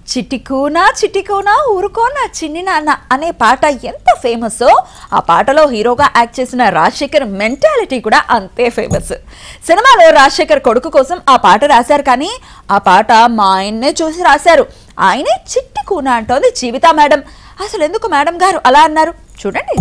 చిటికూనా చిటికూనా ఊరుకోనా చిన్ని నాన్న అనే పాట ఎంత ఫేమస్ ఆ పాటలో హీరోగా యాక్ట్ చేసిన రాజశేఖర్ మెంటాలిటీ కూడా అంతే ఫేమస్ సినిమాలో రాజశేఖర్ కొడుకు కోసం ఆ పాట రాశారు కానీ ఆ పాట మా ఆయన్నే చూసి రాశారు ఆయనే చిట్టి కూన అంటోంది జీవిత మేడం అసలు ఎందుకు మేడం గారు అలా అన్నారు చూడండి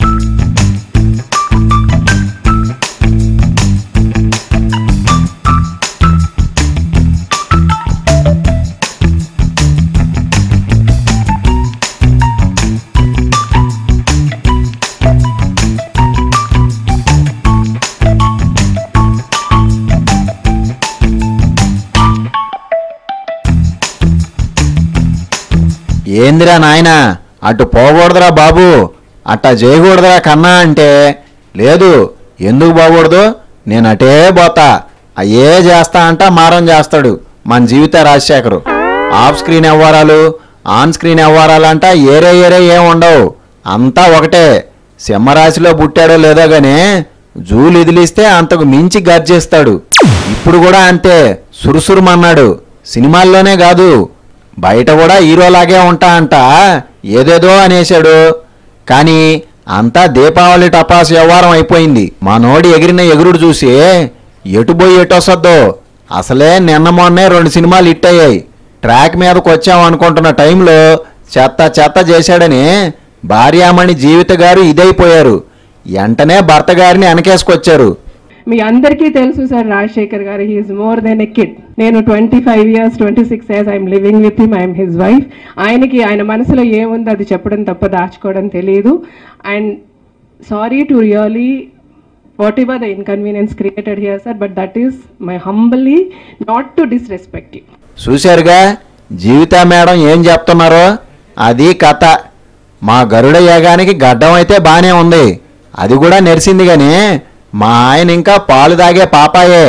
ఏందిరా నాయనా అటు పోకూడదురా బాబు అట్టా చేయకూడదురా కన్నా అంటే లేదు ఎందుకు పోకూడదు నేను అటే పోతా అయ్యే చేస్తా అంట మారం చేస్తాడు మన జీవిత రాజశేఖరు ఆఫ్ స్క్రీన్ వ్యవహారాలు ఆన్ స్క్రీన్ వ్యవహారాలు అంట ఏరే ఏరే ఏం ఉండవు అంతా ఒకటే సింహరాశిలో పుట్టాడో లేదో గానీ జూలు ఇదిలిస్తే అంతకు మించి గర్జిస్తాడు ఇప్పుడు కూడా అంతే సురుసురుమన్నాడు సినిమాల్లోనే కాదు బయట కూడా హీరోలాగే ఉంటా అంట ఏదేదో అనేశాడు కానీ అంతా దీపావళి టపాస్ వ్యవహారం అయిపోయింది మా నోడి ఎగిరిన ఎగురుడు చూసి ఎటు పోయి ఎటు వస్తుందో అసలే నిన్న మొన్నే రెండు సినిమాలు హిట్ అయ్యాయి ట్రాక్ మీదకి వచ్చాం అనుకుంటున్న టైంలో చెత్త చెత్త చేశాడని భార్యామణి జీవిత గారు ఇదైపోయారు వెంటనే భర్త గారిని వెనకేసుకొచ్చారు మీ అందరికీ తెలుసు sir Rajasekhar garu he's more than a kid నేను twenty five years twenty six years I'm living with him I'm his wife ఆయనకి ఆయన మనసులో ఏముందో అది చెప్పడం తప్ప దాచుకోవడం తెలియదు and sorry to really whatever the inconvenience created here sir but that is my humbly not to disrespect you చూశారుగా జీవిత మేడం ఏం చెప్తున్నారో అది కథ మా గరుడ యాగానికి గడ్డం అయితే బానే ఉంది అది కూడా నెరిసింది గాని మా ఆయన ఇంకా పాలు తాగే పాపాయే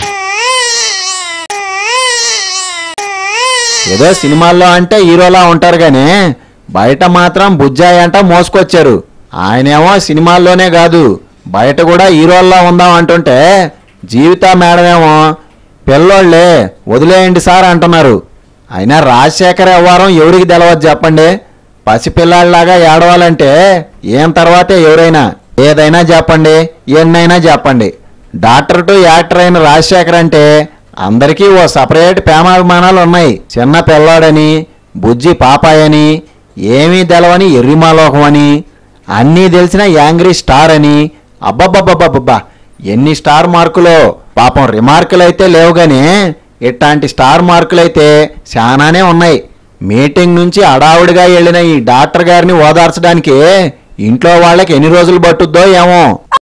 ఏదో సినిమాల్లో అంటే హీరోలా ఉంటారు గాని బయట మాత్రం బుజ్జాయి అంట మోసుకొచ్చారు ఆయనేమో సినిమాల్లోనే కాదు బయట కూడా హీరోల్లా ఉందాం అంటుంటే జీవిత మేడమేమో పిల్లోళ్ళే వదిలేయండి సార్ అంటున్నారు అయినా రాజశేఖర వ్యవహారం ఎవరికి తెలవద్దు చెప్పండి పసిపిల్లాడిలాగా ఏడవాలంటే ఏం తర్వాతే ఎవరైనా ఏదైనా చెప్పండి ఎన్నైనా చెప్పండి డాక్టర్ టు యాక్టర్ అయిన రాజశేఖర్ అంటే అందరికీ ఓ సపరేట్ ప్రేమాభిమానాలు ఉన్నాయి చిన్న పిల్లాడని బుజ్జి పాపాయని ఏమీ తెలవని ఎర్రిమాలోకం అని అన్నీ తెలిసిన యాంగ్రీ స్టార్ అని అబ్బబ్బబ్బబ్బబ్బా ఎన్ని స్టార్ మార్కులో పాపం రిమార్కులు అయితే లేవు గాని ఇట్లాంటి స్టార్ మార్కులైతే చాలానే ఉన్నాయి మీటింగ్ నుంచి అడావుడిగా వెళ్ళిన ఈ డాక్టర్ గారిని ఓదార్చడానికి ఇంట్లో వాళ్ళకి ఎన్ని రోజులు పట్టుద్దో ఏమో